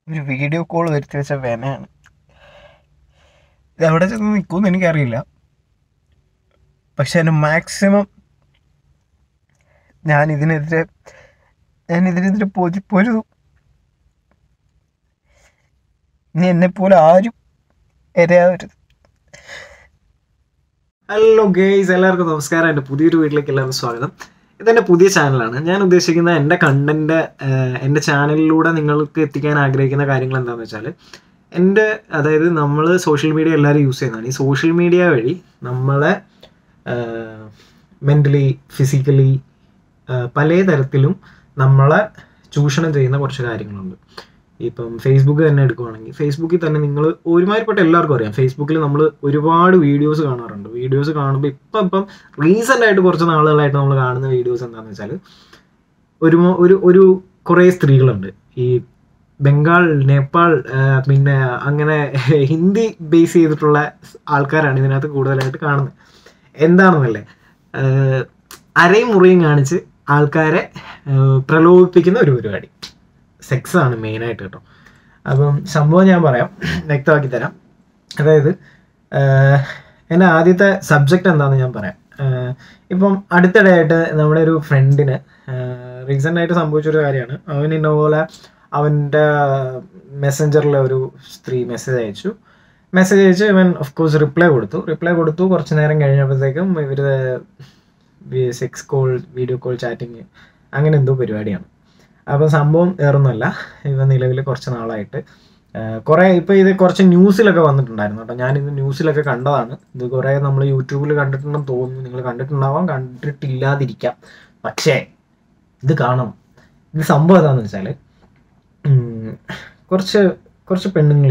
ഒരു video call വരുത്തി വെച്ച വേനയാണ് ഇത് എവിടെ ചെന്ന് നിൽക്കുമെന്ന് എനിക്കറിയില്ല പക്ഷെ അതിന് മാക്സിമം ഞാൻ ഇതിനെതിരെ ഞാൻ ഇതിനെതിരെ പോയി പൊരുതും ഇനി എന്നെപ്പോലെ ആരും ഇരയാവരുത് ഹലോ ഗേയ്സ് എല്ലാവർക്കും നമസ്കാരം എൻ്റെ പുതിയൊരു വീട്ടിലേക്ക് എല്ലാവർക്കും സ്വാഗതം ഇതെൻ്റെ പുതിയ ചാനലാണ് ഞാൻ ഉദ്ദേശിക്കുന്ന എൻ്റെ കണ്ടന്റ് എൻ്റെ ചാനലിലൂടെ നിങ്ങൾക്ക് എത്തിക്കാൻ ആഗ്രഹിക്കുന്ന കാര്യങ്ങൾ എന്താണെന്ന് വെച്ചാൽ എൻ്റെ അതായത് നമ്മൾ സോഷ്യൽ മീഡിയ എല്ലാവരും യൂസ് ചെയ്യുന്നതാണ് ഈ സോഷ്യൽ മീഡിയ വഴി നമ്മളെ മെൻ്റലി ഫിസിക്കലി പല തരത്തിലും നമ്മളെ ചൂഷണം ചെയ്യുന്ന കുറച്ച് കാര്യങ്ങളുണ്ട് ഇപ്പം ഫേസ്ബുക്ക് തന്നെ എടുക്കുവാണെങ്കിൽ ഫേസ്ബുക്കിൽ തന്നെ നിങ്ങൾ ഒരുമാതിരിപ്പെട്ട എല്ലാവർക്കും അറിയാം ഫേസ്ബുക്കിൽ നമ്മൾ ഒരുപാട് വീഡിയോസ് കാണാറുണ്ട് വീഡിയോസ് കാണുമ്പോൾ ഇപ്പം ഇപ്പം റീസെൻ്റ് ആയിട്ട് കുറച്ച് നാളുകളായിട്ട് നമ്മൾ കാണുന്ന വീഡിയോസ് എന്താണെന്ന് വെച്ചാൽ ഒരു മോ- ഒരു ഒരു കുറേ സ്ത്രീകളുണ്ട് ഈ ബംഗാൾ നേപ്പാൾ ആ, പിന്നെ അങ്ങനെ ഹിന്ദി ബേസ് ചെയ്തിട്ടുള്ള ആൾക്കാരാണ് ഇതിനകത്ത് കൂടുതലായിട്ട് കാണുന്നത് എന്താണെന്നല്ലേ ആഹ് അരയും മുറിയും കാണിച്ച് ആൾക്കാരെ ആഹ് പ്രലോഭിപ്പിക്കുന്ന ഒരു പരിപാടി സെക്സ് ആണ് മെയിനായിട്ട് കേട്ടോ അപ്പം സംഭവം ഞാൻ പറയാം വ്യക്തമാക്കി തരാം അതായത് ആഹ് എൻ്റെ ആദ്യത്തെ സബ്ജക്റ്റ് എന്താണെന്ന് ഞാൻ പറയാം ആഹ് ഇപ്പം അടുത്തിടെയായിട്ട് നമ്മുടെ ഒരു ഫ്രണ്ടിന് റീസെൻ്റ് ആയിട്ട് സംഭവിച്ചൊരു കാര്യമാണ് അവൻ ഇന്ന പോലെ അവൻ്റെ മെസ്സഞ്ചറിൽ ഒരു സ്ത്രീ മെസ്സേജ് അയച്ചു മെസ്സേജ് അയച്ച് ഇവൻ ഓഫ് കോഴ്സ് റിപ്ലൈ കൊടുത്തു റിപ്ലൈ കൊടുത്തു കുറച്ച് നേരം കഴിഞ്ഞപ്പോഴത്തേക്കും ഇവർ sex call video call chatting അങ്ങനെ എന്തോ പരിപാടിയാണ് അപ്പം സംഭവം വേറൊന്നുമല്ല ഇവ നിലവിൽ കുറച്ച് നാളായിട്ട് കുറേ ഇപ്പോൾ ഇത് കുറച്ച് ന്യൂസിലൊക്കെ വന്നിട്ടുണ്ടായിരുന്നു കേട്ടോ ഞാനിത് ന്യൂസിലൊക്കെ കണ്ടതാണ് ഇത് കുറേ നമ്മൾ യൂട്യൂബിൽ കണ്ടിട്ടുണ്ടെന്ന് തോന്നുന്നു നിങ്ങൾ കണ്ടിട്ടുണ്ടാവാം കണ്ടിട്ടില്ലാതിരിക്കാം പക്ഷേ ഇത് കാണണം ഇത് സംഭവം എന്താണെന്ന് വെച്ചാൽ കുറച്ച് കുറച്ച് പെണ്ണുങ്ങൾ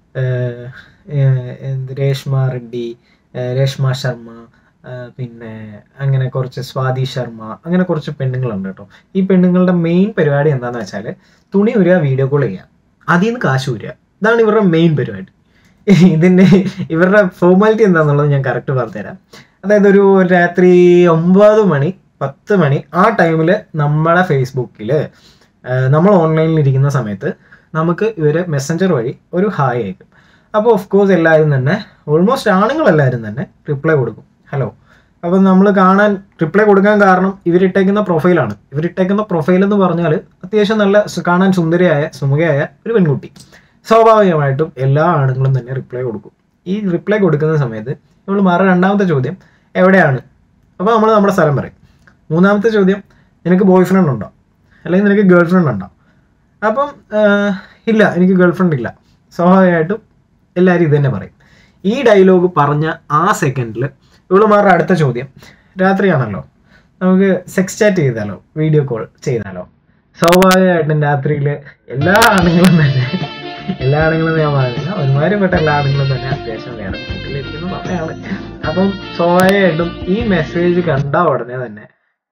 എന്ത് രേഷ്മ റെഡ്ഡി ഏഹ് രേഷ്മ ശർമ്മ ഏഹ് പിന്നെ അങ്ങനെ കുറച്ച് സ്വാതി ശർമ്മ അങ്ങനെ കുറച്ച് പെണ്ണുങ്ങളുണ്ട് കേട്ടോ ഈ പെണ്ണുങ്ങളുടെ മെയിൻ പരിപാടി എന്താണെന്ന് വെച്ചാൽ തുണി ഉരുക വീഡിയോ കോൾ ചെയ്യുക അതിൽ നിന്ന് കാശ് ഉരുക ഇതാണ് ഇവരുടെ മെയിൻ പരിപാടി ഇതിൻ്റെ ഇവരുടെ ഫോർമാലിറ്റി എന്താണെന്നുള്ളത് ഞാൻ കറക്റ്റ് പറഞ്ഞുതരാം അതായത് ഒരു രാത്രി ഒമ്പത് മണി പത്ത് മണി ആ ടൈമിൽ നമ്മളെ ഫേസ്ബുക്കിൽ നമ്മൾ ഓൺലൈനിൽ ഇരിക്കുന്ന സമയത്ത് നമുക്ക് ഇവർ മെസ്സഞ്ചർ വഴി ഒരു ഹായ് അയക്കും അപ്പോൾ ഓഫ് കോഴ്സ് എല്ലാവരും തന്നെ ഓൾമോസ്റ്റ് ആണുങ്ങളെല്ലാവരും തന്നെ റിപ്ലൈ കൊടുക്കും ഹലോ അപ്പം നമ്മൾ കാണാൻ റിപ്ലൈ കൊടുക്കാൻ കാരണം ഇവരിട്ടേക്കുന്ന പ്രൊഫൈലാണ് ഇവരിട്ടേക്കുന്ന പ്രൊഫൈൽ എന്ന് പറഞ്ഞാൽ അത്യാവശ്യം നല്ല സു- കാണാൻ സുന്ദരിയായ സുമുഖയായ ഒരു പെൺകുട്ടി സ്വാഭാവികമായിട്ടും എല്ലാ ആണുങ്ങളും തന്നെ റിപ്ലൈ കൊടുക്കും ഈ റിപ്ലൈ കൊടുക്കുന്ന സമയത്ത് നമ്മൾ മാറുന്ന രണ്ടാമത്തെ ചോദ്യം എവിടെയാണ് അപ്പോൾ നമ്മൾ നമ്മുടെ സ്ഥലം പറയും മൂന്നാമത്തെ ചോദ്യം നിനക്ക് ബോയ് ഫ്രണ്ട് ഉണ്ടോ അല്ലെങ്കിൽ നിനക്ക് ഗേൾ ഫ്രണ്ട് ഉണ്ടോ അപ്പം ആഹ്, ഇല്ല എനിക്ക് ഗേൾ ഫ്രണ്ട് ഇല്ല സ്വാഭാവികമായിട്ടും എല്ലാവരും ഇത് തന്നെ പറയും ഈ ഡയലോഗ് പറഞ്ഞ ആ സെക്കൻഡിൽ ഇവളുമാരുടെ അടുത്ത ചോദ്യം രാത്രിയാണല്ലോ നമുക്ക് സെക്സ് ചാറ്റ് ചെയ്താലോ വീഡിയോ കോൾ ചെയ്താലോ സ്വാഭാവികമായിട്ടും രാത്രിയിൽ എല്ലാ ആണുങ്ങളും തന്നെ എല്ലാ ആണുങ്ങളും ഞാൻ പറയുന്നില്ല ഒരുമാതിരിപ്പെട്ട എല്ലാ ആണുങ്ങളും തന്നെ അത്യാവശ്യം വേറെ വീട്ടിലിരിക്കുന്ന സമയമാണ് അപ്പം സ്വാഭാവികമായിട്ടും ഈ മെസ്സേജ് കണ്ട ഉടനെ തന്നെ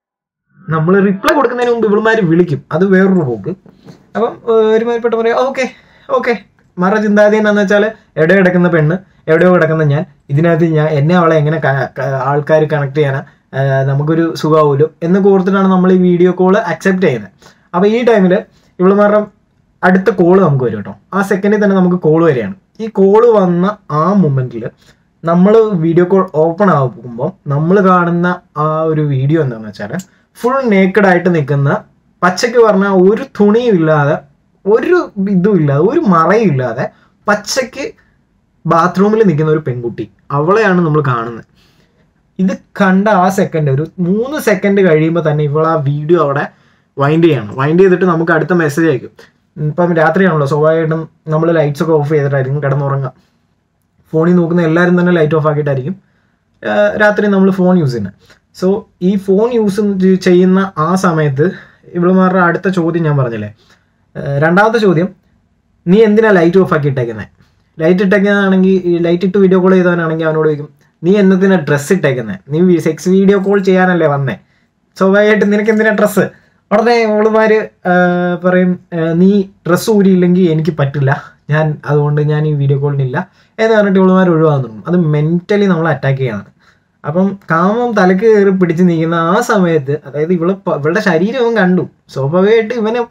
നമ്മൾ റിപ്ലൈ കൊടുക്കുന്നതിന് മുമ്പ് ഇവളുമാർ വിളിക്കും അത് വേറൊരു പോക്ക് അപ്പം ഏഹ്, ഒരുമാതിരിപ്പെട്ട പറയാം ഓക്കെ ഓക്കെ മറ ചിന്താഗതി എന്നാന്ന് വെച്ചാൽ എവിടെയോ കിടക്കുന്ന പെണ്ണ് എവിടെയോ കിടക്കുന്ന ഞാൻ ഇതിനകത്ത് ഞാൻ എന്നെ അവളെ എങ്ങനെ ആൾക്കാർ കണക്ട് ചെയ്യാനാ ഏഹ്, നമുക്കൊരു സുഖമാവുമല്ലോ എന്ന് ഓർത്തിട്ടാണ് നമ്മൾ ഈ വീഡിയോ കോൾ അക്സെപ്റ്റ് ചെയ്യുന്നത് അപ്പോൾ ഈ ടൈമിൽ ഇവളുമാരുടെ അടുത്ത കോള് നമുക്ക് വരും കേട്ടോ ആ സെക്കൻഡിൽ തന്നെ നമുക്ക് കോള് വരികയാണ് ഈ കോള് വന്ന ആ മൊമെന്റിൽ നമ്മൾ വീഡിയോ കോൾ ഓപ്പൺ ആകുമ്പോൾ നമ്മൾ കാണുന്ന ആ ഒരു വീഡിയോ എന്താണെന്ന് വെച്ചാൽ ഫുൾ നേക്കഡ് ആയിട്ട് നിൽക്കുന്ന പച്ചയ്ക്ക് പറഞ്ഞാൽ ഒരു തുണിയും ഇല്ലാതെ ഒരു ഇതും ഇല്ലാതെ ഒരു മറയും ഇല്ലാതെ പച്ചയ്ക്ക് ബാത്റൂമിൽ നിൽക്കുന്ന ഒരു പെൺകുട്ടി അവളെയാണ് നമ്മൾ കാണുന്നത് ഇത് കണ്ട ആ സെക്കൻഡ് ഒരു മൂന്ന് സെക്കൻഡ് കഴിയുമ്പോൾ തന്നെ ഇവൾ ആ വീഡിയോ അവിടെ വൈൻഡ് ചെയ്യണം വൈൻഡ് ചെയ്തിട്ട് നമുക്ക് അടുത്ത മെസ്സേജ് അയക്കും ഇപ്പം രാത്രിയാണല്ലോ സ്വാഭാവികമായിട്ടും നമ്മൾ ലൈറ്റ്സ് ഒക്കെ ഓഫ് ചെയ്തിട്ടായിരിക്കും കിടന്നുറങ്ങുക ഫോണിൽ നോക്കുന്ന എല്ലാവരും തന്നെ ലൈറ്റ് ഓഫ് ആക്കിയിട്ടായിരിക്കും ആ, രാത്രി നമ്മൾ ഫോൺ യൂസ് ചെയ്യുന്നത് സോ ഈ ഫോൺ യൂസ് ചെയ്യുന്ന ആ സമയത്ത് ഇവളുമാരുടെ അടുത്ത ചോദ്യം ഞാൻ പറഞ്ഞില്ലേ ആ, രണ്ടാമത്തെ ചോദ്യം നീ എന്തിനാ ലൈറ്റ് ഓഫ് ആക്കി ഇട്ടേക്കുന്നത് ലൈറ്റ് ഇട്ടേക്കുന്നതാണെങ്കിൽ ഈ ലൈറ്റ് ഇട്ട് വീഡിയോ കോൾ ചെയ്തവനാണെങ്കിൽ അവനോട് ചോദിക്കും നീ എന്നതിനാ ഡ്രസ്സ് ഇട്ടേക്കുന്നത് നീ സെക്സ് വീഡിയോ കോൾ ചെയ്യാനല്ലേ വന്നേ സ്വാഭാവികമായിട്ടും നിനക്ക് എന്തിനാ ഡ്രസ്സ് ഉടനെ ഓളുമാര് ആ, പറയും ആ, നീ ഡ്രസ്സ് ഊരിയില്ലെങ്കിൽ എനിക്ക് പറ്റില്ല ഞാൻ അതുകൊണ്ട് ഞാൻ ഈ വീഡിയോ കോളിനില്ല എന്ന് പറഞ്ഞിട്ട് ഇവളുമാർ ഒഴിവാകുന്നു അത് മെന്റലി നമ്മൾ അറ്റാക്ക് ചെയ്യാണ് അപ്പം കാമം തലക്ക് കയറി പിടിച്ച് നിൽക്കുന്ന ആ സമയത്ത് അതായത് ഇവള് പ- ഇവളുടെ ശരീരം അവൻ കണ്ടു സ്വാഭാവികമായിട്ട് ഇവനിപ്പം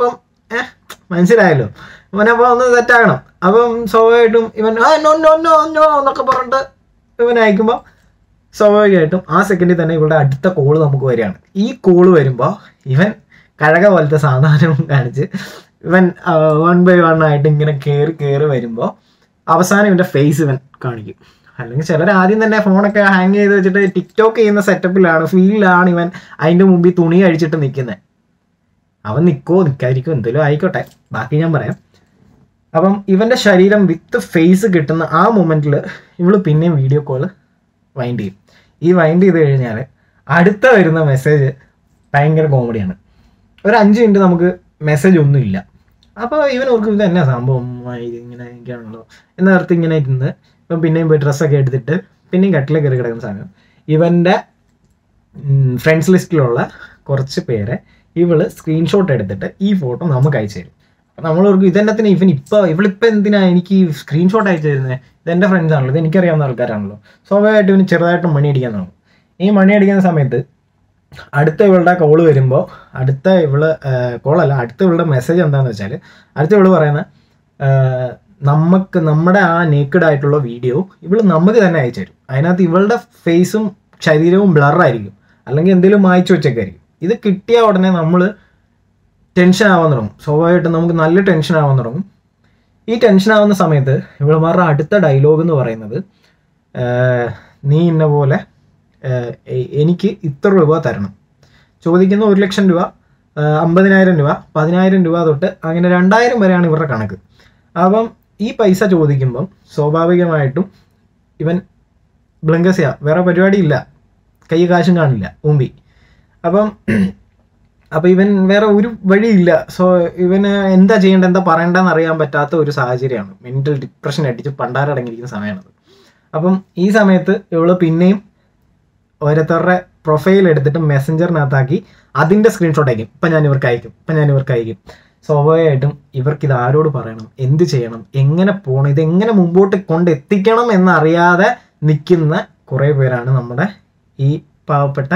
ഏഹ് മനസ്സിലായല്ലോ ഇവനപ്പോൾ ഒന്ന് സെറ്റാകണം അപ്പം സ്വാഭാവികമായിട്ടും ഇവൻ ആ നോ നോ നോ നോ എന്നൊക്കെ പറഞ്ഞിട്ട് ഇവൻ അയക്കുമ്പോൾ സ്വാഭാവികമായിട്ടും ആ സെക്കൻഡിൽ തന്നെ ഇവളുടെ അടുത്ത കോള് നമുക്ക് വരികയാണ് ഈ കോള് വരുമ്പോൾ ഇവൻ കഴക പോലത്തെ സാധാരണവും കാണിച്ച് ഇവൻ വൺ ബൈ വൺ ആയിട്ട് ഇങ്ങനെ കയറി കയറി വരുമ്പോൾ അവസാനം ഇവൻ്റെ ഫേസ് ഇവൻ കാണിക്കും അല്ലെങ്കിൽ ചിലർ ആദ്യം തന്നെ ഫോണൊക്കെ ഹാങ് ചെയ്ത് വെച്ചിട്ട് ടിക്ടോക്ക് ചെയ്യുന്ന സെറ്റപ്പിലാണ് ഫീലിലാണ് ഇവൻ അതിൻ്റെ മുമ്പിൽ തുണി അഴിച്ചിട്ട് നിൽക്കുന്നത് അവൻ നിൽക്കോ നിൽക്കാതിരിക്കോ എന്തെങ്കിലും ആയിക്കോട്ടെ ബാക്കി ഞാൻ പറയാം അപ്പം ഇവൻ്റെ ശരീരം വിത്ത് ഫേസ് കിട്ടുന്ന ആ മൊമെൻറ്റിൽ ഇവള് പിന്നെയും വീഡിയോ കോള് വൈൻഡ് ചെയ്യും ഈ വൈൻഡ് ചെയ്ത് കഴിഞ്ഞാൽ അടുത്ത വരുന്ന മെസ്സേജ് ഭയങ്കര കോമഡിയാണ് ഒരു അഞ്ച് മിനിറ്റ് നമുക്ക് മെസ്സേജ് ഒന്നുമില്ല അപ്പോൾ ഇവൻ ഓർക്കും ഇത് എന്നാ സംഭവം ആ, ഇത് ഇങ്ങനെ എനിക്കാണല്ലോ എന്നേർത്ത് ഇങ്ങനെ ഇരുന്ന് ഇപ്പം പിന്നെയും പോയി ഡ്രസ്സൊക്കെ എടുത്തിട്ട് പിന്നെയും കട്ടിലേക്ക് കയറി കിടക്കുന്ന സമയം ഇവൻ്റെ ഫ്രണ്ട്സ് ലിസ്റ്റിലുള്ള കുറച്ച് പേരെ ഇവള് സ്ക്രീൻഷോട്ട് എടുത്തിട്ട് ഈ ഫോട്ടോ നമുക്ക് അയച്ചു തരും അപ്പം നമ്മൾ ഓർക്കും ഇതെന്നത്തിന് ഇവൻ ഇപ്പോൾ ഇവളിപ്പോൾ എന്തിനാ എനിക്ക് ഈ സ്ക്രീൻഷോട്ട് അയച്ചു തരുന്നത് ഇതെൻ്റെ ഫ്രണ്ട്സ് ആണല്ലോ ഇത് എനിക്കറിയാവുന്ന ആൾക്കാരാണല്ലോ സ്വാഭാവികമായിട്ടും ഇവന് ചെറുതായിട്ട് മണി അടിക്കാൻ തുടങ്ങും ഈ മണി അടിക്കുന്ന സമയത്ത് അടുത്ത ഇവളുടെ കോള് വരുമ്പോൾ അടുത്ത ഇവള് കോളല്ല അടുത്ത ഇവളുടെ മെസ്സേജ് എന്താണെന്ന് വെച്ചാൽ അടുത്ത ഇവള് പറയുന്ന നമുക്ക് നമ്മുടെ ആ നേക്കഡ് ആയിട്ടുള്ള വീഡിയോ ഇവള് നമുക്ക് തന്നെ അയച്ചു തരും അതിനകത്ത് ഇവളുടെ ഫേസും ശരീരവും ബ്ലറായിരിക്കും അല്ലെങ്കിൽ എന്തെങ്കിലും മായ്ച്ചു വെച്ചേക്കായിരിക്കും ഇത് കിട്ടിയ ഉടനെ നമ്മൾ ടെൻഷൻ ആവാൻ തുടങ്ങും സ്വാഭാവികമായിട്ടും നമുക്ക് നല്ല ടെൻഷൻ ആവാൻ തുടങ്ങും ഈ ടെൻഷൻ ആവുന്ന സമയത്ത് ഇവളുമാരുടെ അടുത്ത ഡയലോഗ് എന്ന് പറയുന്നത് ആഹ്, നീ ഇന്ന പോലെ ആഹ്, എ- എനിക്ക് ഇത്ര രൂപ തരണം ചോദിക്കുന്ന ഒരു ലക്ഷം രൂപ ആഹ്, അമ്പതിനായിരം രൂപ പതിനായിരം രൂപ തൊട്ട് അങ്ങനെ രണ്ടായിരം വരെയാണ് ഇവരുടെ കണക്ക് അപ്പം ഈ പൈസ ചോദിക്കുമ്പം സ്വാഭാവികമായിട്ടും ഇവൻ ബ്ലങ്കസിയ വേറെ പരിപാടിയില്ല കൈ കാശും കാണില്ല മുമ്പി അപ്പം അപ്പം ഇവൻ വേറെ ഒരു വഴിയില്ല സോ ഇവന് എന്താ ചെയ്യേണ്ടത് എന്താ പറയേണ്ടതെന്ന് അറിയാൻ പറ്റാത്ത ഒരു സാഹചര്യമാണ് മെന്റൽ ഡിപ്രഷൻ അടിച്ച് പണ്ടാരടങ്ങിയിരിക്കുന്ന സമയമാണത് അപ്പം ഈ സമയത്ത് ഇവള് പിന്നെയും ഓരോരുത്തരുടെ പ്രൊഫൈൽ എടുത്തിട്ട് മെസ്സഞ്ചറിനകത്താക്കി അതിൻ്റെ സ്ക്രീൻഷോട്ട് അയക്കും ഇപ്പം ഞാൻ ഇവർക്ക് അയക്കും ഇപ്പം ഞാൻ ഇവർക്ക് അയക്കും സ്വാഭാവികമായിട്ടും ഇവർക്ക് ഇത് ആരോട് പറയണം എന്ത് ചെയ്യണം എങ്ങനെ പോകണം ഇത് എങ്ങനെ മുമ്പോട്ട് കൊണ്ടെത്തിക്കണം എന്നറിയാതെ നിൽക്കുന്ന കുറേ പേരാണ് നമ്മുടെ ഈ പാവപ്പെട്ട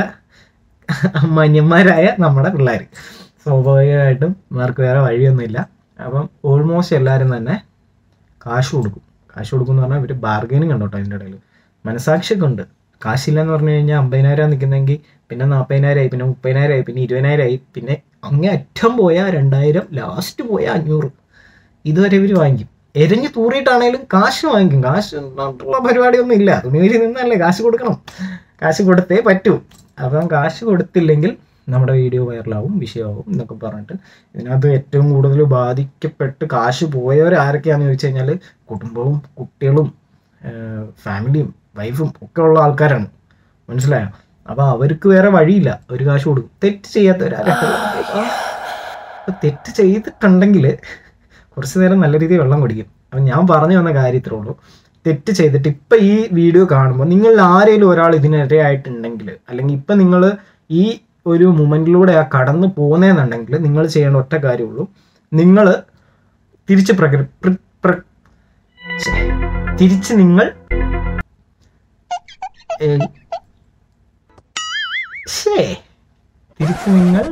മാന്യന്മാരായ നമ്മുടെ പിള്ളേർ സ്വാഭാവികമായിട്ടും ഇവർക്ക് വേറെ വഴിയൊന്നുമില്ല അപ്പം ഓൾമോസ്റ്റ് എല്ലാവരും തന്നെ കാശ് കൊടുക്കും കാശ് കൊടുക്കും എന്ന് പറഞ്ഞാൽ ഇവർ ബാർഗൈനിങ് ഉണ്ട് കേട്ടോ അതിൻ്റെ ഇടയിൽ മനസാക്ഷിയൊക്കെ ഉണ്ട് കാശില്ലെന്ന് പറഞ്ഞു കഴിഞ്ഞാൽ അമ്പതിനായിരം നിൽക്കുന്നെങ്കിൽ പിന്നെ നാൽപ്പതിനായിരമായി പിന്നെ മുപ്പതിനായിരമായി പിന്നെ ഇരുപതിനായിരമായി പിന്നെ അങ്ങേ അറ്റം പോയാൽ രണ്ടായിരം ലാസ്റ്റ് പോയാൽ അഞ്ഞൂറ് ഇതുവരെ ഇവർ വാങ്ങിക്കും എരിഞ്ഞ് തൂറിയിട്ടാണേലും കാശ് വാങ്ങിക്കും കാശ് ഉള്ള പരിപാടിയൊന്നും ഇല്ല തുണിയിൽ നിന്നല്ലേ കാശ് കൊടുക്കണം കാശ് കൊടുത്തേ പറ്റൂ അപ്പം കാശ് കൊടുത്തില്ലെങ്കിൽ നമ്മുടെ വീഡിയോ വൈറലാവും വിഷയമാവും എന്നൊക്കെ പറഞ്ഞിട്ട് ഇതിനകത്ത് ഏറ്റവും കൂടുതൽ ബാധിക്കപ്പെട്ട് കാശ് പോയവർ ആരൊക്കെയാണെന്ന് ചോദിച്ചു കഴിഞ്ഞാൽ കുടുംബവും കുട്ടികളും ഫാമിലിയും വൈഫും ഒക്കെ ഉള്ള ആൾക്കാരാണ് മനസ്സിലായോ അപ്പോൾ അവർക്ക് വേറെ വഴിയില്ല ഒരു കാശ് കൊടുക്കും തെറ്റ് ചെയ്യാത്തവരാരൊക്കെ അപ്പോൾ തെറ്റ് ചെയ്തിട്ടുണ്ടെങ്കിൽ കുറച്ച് നേരം നല്ല രീതിയിൽ വെള്ളം കുടിക്കും അപ്പം ഞാൻ പറഞ്ഞു വന്ന കാര്യത്രേ ഉള്ളൂ തെറ്റ് ചെയ്തിട്ട് ഇപ്പം ഈ വീഡിയോ കാണുമ്പോൾ നിങ്ങൾ ആരെങ്കിലും ഒരാൾ ഇതിനിരയായിട്ടുണ്ടെങ്കിൽ അല്ലെങ്കിൽ ഇപ്പം നിങ്ങൾ ഈ ഒരു മൊമെൻറ്റിലൂടെ ആ കടന്നു പോകുന്നതെന്നുണ്ടെങ്കിൽ നിങ്ങൾ ചെയ്യേണ്ട ഒറ്റ കാര്യമുള്ളൂ നിങ്ങൾ തിരിച്ച് പ്രകൃ പ്ര- പ്ര- ശ്ശെ. തിരിച്ച് നിങ്ങൾ ഏ, ശ്ശേ. തിരിച്ച് നിങ്ങൾ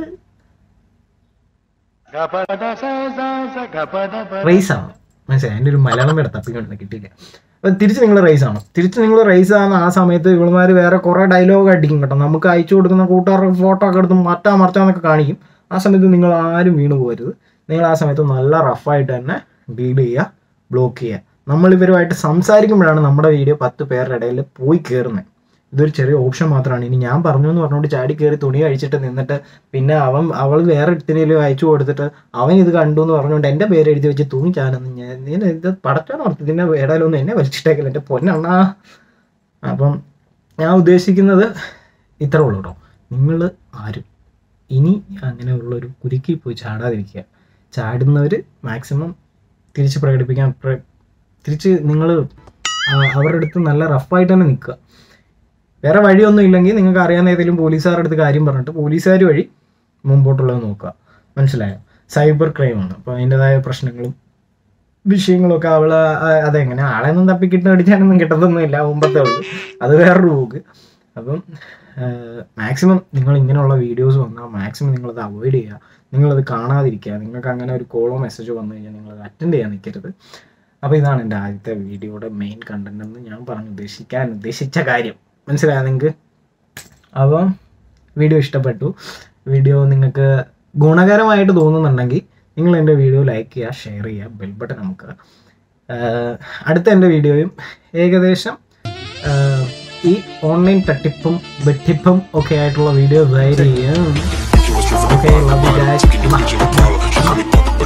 റേസ് ആണ് മനസ്സിലായി അതിൻ്റെ ഒരു മലയാളം പേര് തപ്പിക്കൊണ്ട് കിട്ടിയില്ല അപ്പം തിരിച്ച് നിങ്ങൾ റേസ് ആണ് തിരിച്ച് നിങ്ങൾ റേസ് ആണ് ആ സമയത്ത് ഇവളുമാർ വേറെ കുറേ ഡയലോഗ് അടിക്കും കേട്ടോ നമുക്ക് അയച്ചു കൊടുക്കുന്ന കൂട്ടുകാരുടെ ഫോട്ടോ ഒക്കെ എടുത്ത് മറ്റാ മറിച്ചാന്നൊക്കെ കാണിക്കും ആ സമയത്ത് നിങ്ങൾ ആരും വീണ് പോകരുത് നിങ്ങൾ ആ സമയത്ത് നല്ല റഫായിട്ട് തന്നെ ഡീൽ ചെയ്യുക ബ്ലോക്ക് ചെയ്യുക നമ്മൾ ഇവരുമായിട്ട് സംസാരിക്കുമ്പോഴാണ് നമ്മുടെ വീഡിയോ പത്ത് പേരുടെ ഇടയിൽ പോയി കയറുന്നത് ഇതൊരു ചെറിയ ഓപ്ഷൻ മാത്രമാണ് ഇനി ഞാൻ പറഞ്ഞു എന്ന് പറഞ്ഞുകൊണ്ട് ചാടി കയറി തുണി അഴിച്ചിട്ട് നിന്നിട്ട് പിന്നെ അവൻ അവൾ വേറെ ഇട്ടിനേലും അയച്ചു കൊടുത്തിട്ട് അവൻ ഇത് കണ്ടു എന്ന് പറഞ്ഞുകൊണ്ട് എൻ്റെ പേര് എഴുതി വെച്ച് തുണി ചാനെന്ന് ഞാൻ ഞാൻ ഇത് പടച്ചാണ് ഓർത്ത് ഇതിൻ്റെ ഇടയിലൊന്നും എന്നെ വലിച്ചിട്ടേക്കില്ല എൻ്റെ പൊന്നണ്ണാ അപ്പം ഞാൻ ഉദ്ദേശിക്കുന്നത് ഇത്രേ ഉള്ളൂ കേട്ടോ നിങ്ങൾ ആരും ഇനി അങ്ങനെയുള്ളൊരു കുരുക്കി പോയി ചാടാതിരിക്കുക ചാടുന്നവർ മാക്സിമം തിരിച്ച് പ്രകടിപ്പിക്കാൻ പ്ര- തിരിച്ച് നിങ്ങൾ അവരുടെ അടുത്ത് നല്ല റഫായിട്ട് തന്നെ നിൽക്കുക വേറെ വഴിയൊന്നും ഇല്ലെങ്കിൽ നിങ്ങൾക്ക് അറിയാവുന്ന ഏതെങ്കിലും പോലീസുകാരുടെ അടുത്ത് കാര്യം പറഞ്ഞിട്ട് പോലീസുകാർ വഴി മുമ്പോട്ടുള്ളത് നോക്കുക മനസ്സിലായോ സൈബർ ക്രൈമാണ് അപ്പോൾ അതിൻ്റെതായ പ്രശ്നങ്ങളും വിഷയങ്ങളൊക്കെ അവൾ അതെങ്ങനെ ആളെയൊന്നും തപ്പിക്കിട്ട് അടിച്ചാനൊന്നും കിട്ടത്തൊന്നുമില്ല മുമ്പത്തെ ഉള്ളു അത് വേറൊരു പോക്ക് അപ്പം മാക്സിമം നിങ്ങൾ ഇങ്ങനെയുള്ള വീഡിയോസ് വന്നാൽ മാക്സിമം നിങ്ങളത് അവോയ്ഡ് ചെയ്യുക നിങ്ങളത് കാണാതിരിക്കുക നിങ്ങൾക്ക് അങ്ങനെ ഒരു കോളോ മെസ്സേജോ വന്നു കഴിഞ്ഞാൽ നിങ്ങളത് അറ്റൻഡ് ചെയ്യാൻ നിൽക്കരുത് അപ്പോൾ ഇതാണ് എൻ്റെ ആദ്യത്തെ വീഡിയോയുടെ മെയിൻ കണ്ടന്റ് എന്ന് ഞാൻ പറഞ്ഞു ഉദ്ദേശിക്കാൻ ഉദ്ദേശിച്ച കാര്യം മനസ്സിലായോ നിങ്ങൾക്ക് അപ്പോൾ വീഡിയോ ഇഷ്ടപ്പെട്ടു വീഡിയോ നിങ്ങൾക്ക് ഗുണകരമായിട്ട് തോന്നുന്നുണ്ടെങ്കിൽ നിങ്ങൾ എൻ്റെ വീഡിയോ ലൈക്ക് ചെയ്യുക ഷെയർ ചെയ്യുക ബെൽ ബട്ടൺ നമുക്ക് അടുത്ത എൻ്റെ വീഡിയോയും ഏകദേശം ആഹ്, ഈ ഓൺലൈൻ തട്ടിപ്പും വെട്ടിപ്പും ഒക്കെ ആയിട്ടുള്ള വീഡിയോ വൈഡ് ചെയ്യും ഓക്കെ ലവ് യു ഗൈസ്